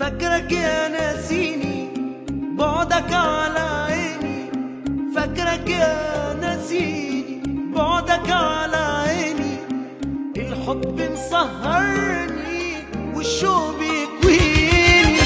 فاكرك يا ناسيني بعدك على عيني فاكرك يا ناسيني بعدك على عيني الحب مسهرني والشوق بيكويني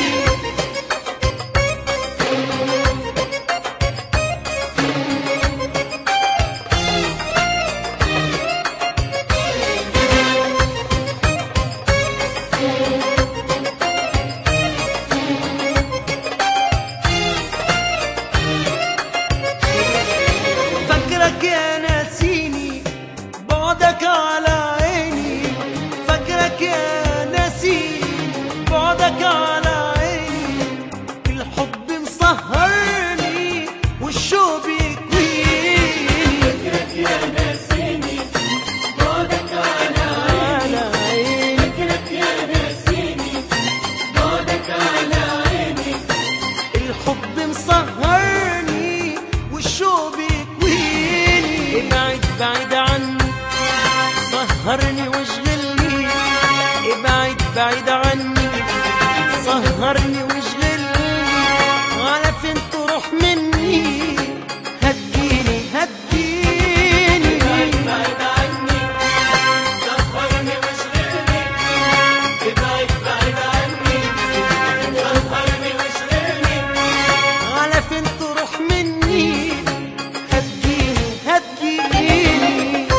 فاكرك يا ناسيني بعدك على عيني فاكرك يا ناسيني بعدك على عيني الحب مسهرني والشوق بيكويني فكرك يا ناسيني بعدك على على عيني فكرك يا ناسيني بعدك على عيني الحب مسهرني والشوق بيكويني ابعد بعيد عني سهرني واشغلني ابعد بعيد عني سهرني واشغلني على فين تروح مني هديني هديني بعد عني سهرني واشغلني ابعد بعد عني سهرني واشغلني على فين تروح مني هديني هديني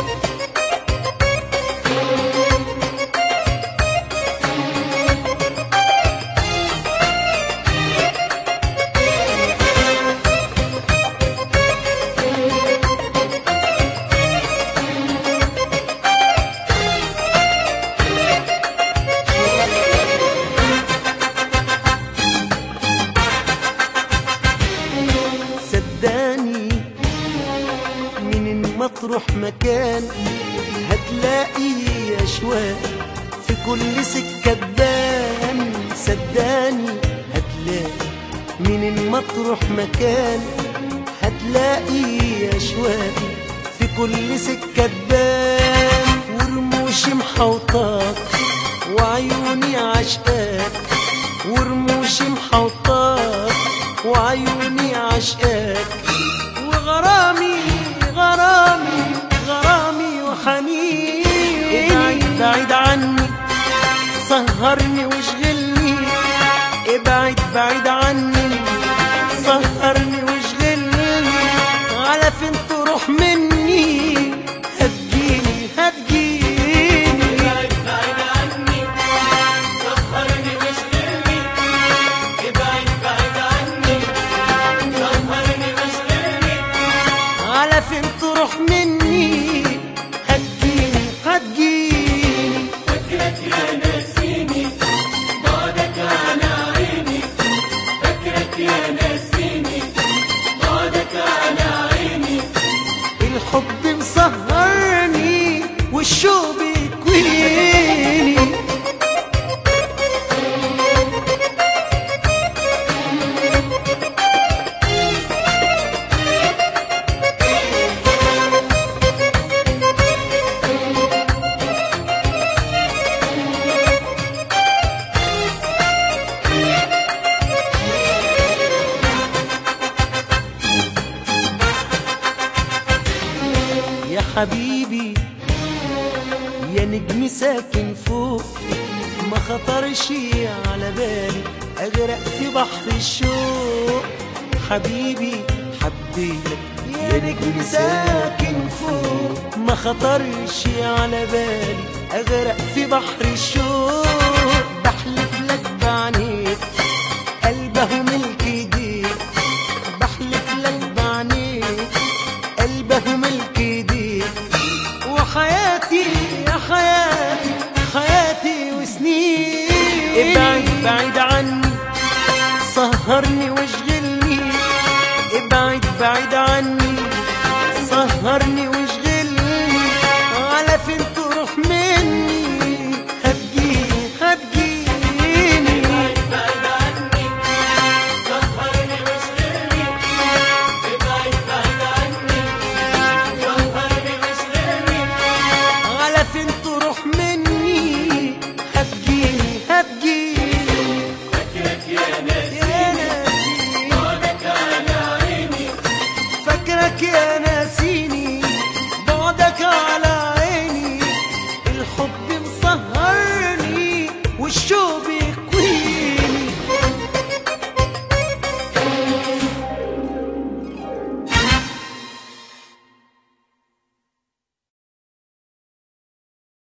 صدقني من ما تروح مكان هتلاقي اشواق في كل سكة تبان صدقني هتلاقي من ما تروح مكان هتلاقي اشواق في كل سكة تبان ورموشي محوطاك وعيوني عشقاك ورموشي محوطاك وعيوني عشقاك وغرامي غرامي غرامي وحنين ابعد بعيد عني سهرني واشغلني ابعد بعيد عني سهرني واشغلني على فين تروح مني هتجيني هتجيني ابعد بعد عني سهرني واشغلني ابعد بعد عني سهرني واشغلني على فين تروح مني هتجيني هتجيني فكرك يا ناسيني بعدك على عيني فكرك يا ناسيني بعدك على عيني الحب مسهرني والشوق بيكويني يا حبيبي يا نجم ساكن فوق ما خطرش على بالي اغرق في بحر الشوق حبيبي حبيتك يا نجم ساكن فوق ما خطرش على بالي اغرق في بحر الشوق بحلف لك بعينيك قلبه ملك ايديك بحلف لك بعينيك قلبه ملك ايديك وحياتي يا حياتي حياتي وسنين ابعد بعيد عني سهرني واشغلني ابعد بعيد عني سهرني واشغلني على فين تروح مني هتجيني هتجيني بعد عني سهرني واشغلني ابعد بعد عني سهرني واشغلني على فين تروح مني هتجيني هتجيني فكرك الحب